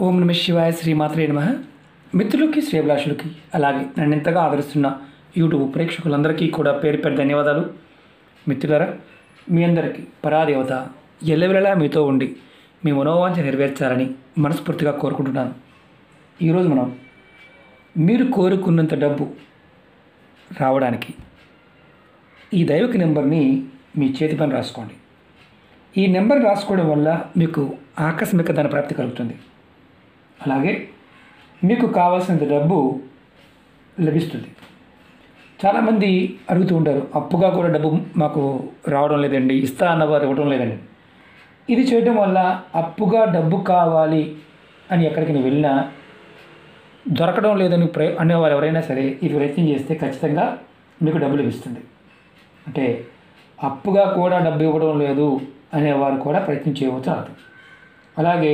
ఓం నమ శివాయ శ్రీమాత్రే నమ మిత్రులకి శ్రేభిలాషులకి అలాగే నన్ను ఎంతగా ఆదరిస్తున్న యూట్యూబ్ ప్రేక్షకులందరికీ కూడా పేరు పేరు ధన్యవాదాలు మిత్రులారా మీ అందరికీ పరాదేవత ఎల్లవెల్లలా మీతో ఉండి మీ మనోవాంఛ నెరవేర్చాలని మనస్ఫూర్తిగా కోరుకుంటున్నాను ఈరోజు మనం మీరు కోరుకున్నంత డబ్బు రావడానికి ఈ దైవిక నెంబర్ని మీ చేతి పని రాసుకోండి ఈ నెంబర్ రాసుకోవడం వల్ల మీకు ఆకస్మిక ధన ప్రాప్తి కలుగుతుంది అలాగే మీకు కావాల్సినంత డబ్బు లభిస్తుంది చాలామంది అడుగుతూ ఉంటారు అప్పుగా కూడా డబ్బు మాకు రావడం లేదండి ఇస్తా అన్నవారు ఇవ్వడం లేదండి ఇది చేయడం వల్ల అప్పుగా డబ్బు కావాలి అని ఎక్కడికి నేను వెళ్ళినా దొరకడం లేదని ప్ర అనేవారు ఎవరైనా సరే ఇది ప్రయత్నం చేస్తే ఖచ్చితంగా మీకు డబ్బు లభిస్తుంది అంటే అప్పుగా కూడా డబ్బు ఇవ్వడం లేదు అనేవారు కూడా ప్రయత్నం చేయవచ్చు అని అర్థం అలాగే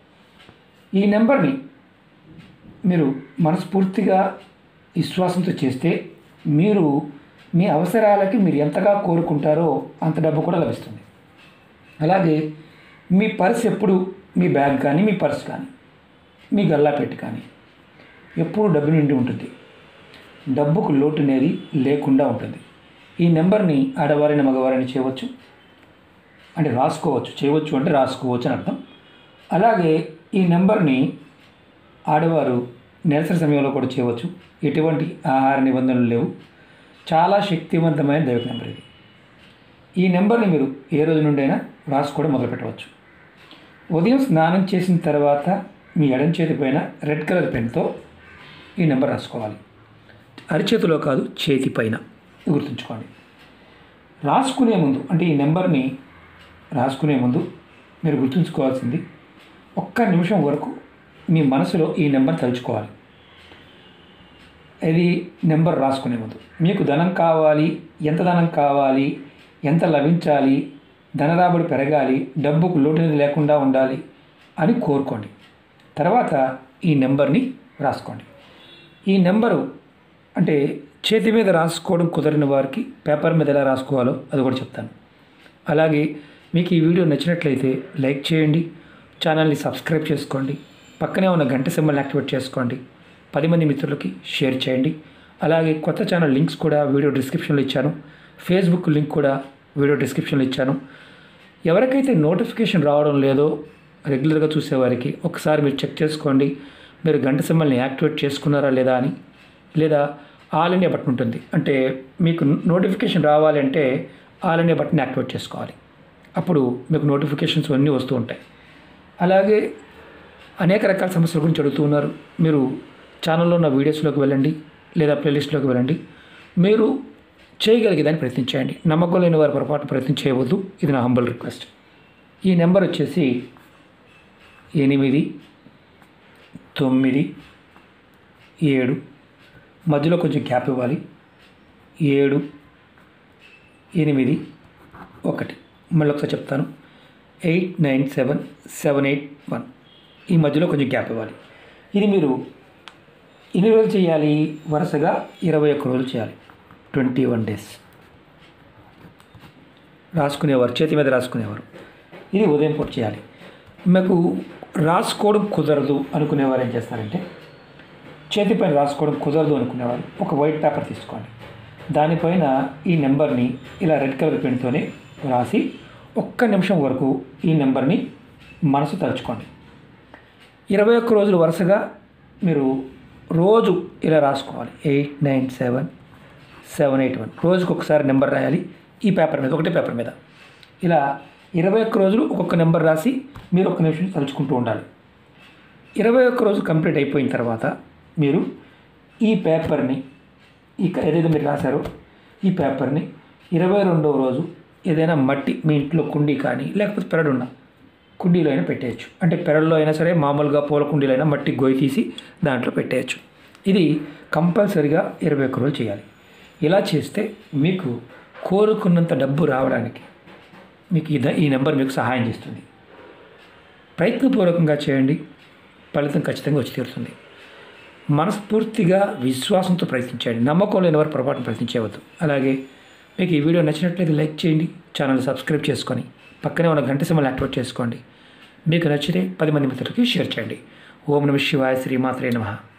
ఈ నెంబర్ని మీరు మనస్ఫూర్తిగా విశ్వాసంతో చేస్తే మీరు మీ అవసరాలకి మీరు ఎంతగా కోరుకుంటారో అంత డబ్బు కూడా లభిస్తుంది అలాగే మీ పర్స్ ఎప్పుడు మీ బ్యాగ్ కానీ మీ పర్స్ కానీ మీ గల్లా పెట్టి కానీ ఎప్పుడు డబ్బు నిండి ఉంటుంది డబ్బుకు లోటు అనేది లేకుండా ఉంటుంది ఈ నెంబర్ని ఆడవారిని మగవారిని చేయవచ్చు అంటే రాసుకోవచ్చు చేయవచ్చు అంటే రాసుకోవచ్చు అని అర్థం అలాగే ఈ నెంబర్ని ఆడవారు నెలసరి సమయంలో కూడా చేయవచ్చు ఎటువంటి ఆహార నిబంధనలు లేవు చాలా శక్తివంతమైన దైవిక నెంబర్ ఇది ఈ నెంబర్ని మీరు ఏ రోజు నుండైనా రాసుకోవడం మొదలుపెట్టవచ్చు ఉదయం స్నానం చేసిన తర్వాత మీ ఎడం చేతి పైన రెడ్ కలర్ పెన్తో ఈ నెంబర్ రాసుకోవాలి అరిచేతిలో కాదు చేతి పైన గుర్తుంచుకోండి రాసుకునే ముందు అంటే ఈ నెంబర్ని రాసుకునే ముందు మీరు గుర్తుంచుకోవాల్సింది ఒక్క నిమిషం వరకు మీ మనసులో ఈ నెంబర్ తలుచుకోవాలి ఇది నెంబర్ రాసుకునే ముందు మీకు ధనం కావాలి ఎంత ధనం కావాలి ఎంత లభించాలి ధనరాబడి పెరగాలి డబ్బుకు లోటు లేకుండా ఉండాలి అని కోరుకోండి తర్వాత ఈ నెంబర్ని రాసుకోండి ఈ నెంబరు అంటే చేతి మీద రాసుకోవడం కుదరని వారికి పేపర్ మీద ఎలా రాసుకోవాలో అది కూడా చెప్తాను అలాగే మీకు ఈ వీడియో నచ్చినట్లయితే లైక్ చేయండి ఛానల్ని సబ్స్క్రైబ్ చేసుకోండి పక్కనే ఉన్న గంట సింబల్ని యాక్టివేట్ చేసుకోండి పది మంది మిత్రులకి షేర్ చేయండి అలాగే కొత్త ఛానల్ లింక్స్ కూడా వీడియో డిస్క్రిప్షన్లో ఇచ్చాను ఫేస్బుక్ లింక్ కూడా వీడియో డిస్క్రిప్షన్లో ఇచ్చాను ఎవరికైతే నోటిఫికేషన్ రావడం లేదో రెగ్యులర్గా చూసేవారికి ఒకసారి మీరు చెక్ చేసుకోండి మీరు గంట సింబల్ని యాక్టివేట్ చేసుకున్నారా లేదా అని లేదా ఆల్ ఇండియా బటన్ ఉంటుంది అంటే మీకు నోటిఫికేషన్ రావాలి అంటే ఆల్ ఇండియా బటన్ యాక్టివేట్ చేసుకోవాలి అప్పుడు మీకు నోటిఫికేషన్స్ అన్నీ వస్తూ ఉంటాయి అలాగే అనేక రకాల సమస్యల గురించి అడుగుతున్నారు మీరు ఛానల్లో ఉన్న వీడియోస్లోకి వెళ్ళండి లేదా ప్లేలిస్ట్లోకి వెళ్ళండి మీరు చేయగలిగేదాన్ని ప్రయత్నించండి నమ్మకం లేని వారి పొరపాటు ప్రయత్నం చేయవద్దు ఇది నా హంబల్ రిక్వెస్ట్ ఈ నెంబర్ వచ్చేసి ఎనిమిది తొమ్మిది ఏడు మధ్యలో కొంచెం గ్యాప్ ఇవ్వాలి ఏడు ఎనిమిది ఒకటి మళ్ళీ ఒకసారి చెప్తాను eight nine seven seven eight one ఈ మధ్యలో కొంచెం గ్యాప్ ఇవ్వాలి ఇది మీరు ఎన్ని రోజులు చేయాలి వరుసగా ఇరవై ఒక్క రోజులు చేయాలి ట్వంటీ వన్ డేస్ రాసుకునేవారు చేతి మీద రాసుకునేవారు ఇది ఉదయం పూట చేయాలి మీకు రాసుకోవడం కుదరదు అనుకునేవారు ఏం చేస్తారంటే చేతి పైన రాసుకోవడం కుదరదు అనుకునేవారు ఒక వైట్ పేపర్ తీసుకోండి దానిపైన ఈ నెంబర్ని ఇలా రెడ్ కలర్ పెన్తోనే రాసి ఒక్క నిమిషం వరకు ఈ నెంబర్ని మనసు తలుచుకోండి ఇరవై ఒక్క రోజులు వరుసగా మీరు రోజు ఇలా రాసుకోవాలి eight nine seven seven eight one రోజుకు ఒకసారి నెంబర్ రాయాలి ఈ పేపర్ మీద ఒకటే పేపర్ మీద ఇలా ఇరవై ఒక్క రోజులు ఒక్కొక్క నెంబర్ రాసి మీరు ఒక్క నిమిషం తలుచుకుంటూ ఉండాలి ఇరవై ఒక్క రోజు కంప్లీట్ అయిపోయిన తర్వాత మీరు ఈ పేపర్ని ఈ ఏదైతే మీరు రాశారో ఈ పేపర్ని ఇరవై రెండవ రోజు ఏదైనా మట్టి మీ ఇంట్లో కుండీ కానీ లేకపోతే పెరడున్న కుండీలో అయినా పెట్టేయచ్చు అంటే పెరల్లో అయినా సరే మామూలుగా పూల కుండీలో అయినా మట్టి గొయ్యి తీసి దాంట్లో పెట్టేయచ్చు ఇది కంపల్సరిగా ఇరవై ఒక్క రోజులు చేయాలి ఇలా చేస్తే మీకు కోరుకున్నంత డబ్బు రావడానికి మీకు ఈ ఈ నెంబర్ మీకు సహాయం చేస్తుంది ప్రయత్నపూర్వకంగా చేయండి ఫలితం ఖచ్చితంగా వచ్చి తీరుతుంది మనస్ఫూర్తిగా విశ్వాసంతో ప్రయత్నించండి నమ్మకం లేని వారు పొరపాటును ప్రయత్నించవద్దు అలాగే మీకు ఈ వీడియో నచ్చినట్లయితే లైక్ చేయండి ఛానల్ సబ్స్క్రైబ్ చేసుకొని పక్కనే ఉన్న గంట సింబల్ యాక్టివేట్ చేసుకోండి మీకు నచ్చితే పది మంది మిత్రులకి షేర్ చేయండి ఓం నమ శివాయ శ్రీమాత్రే నమః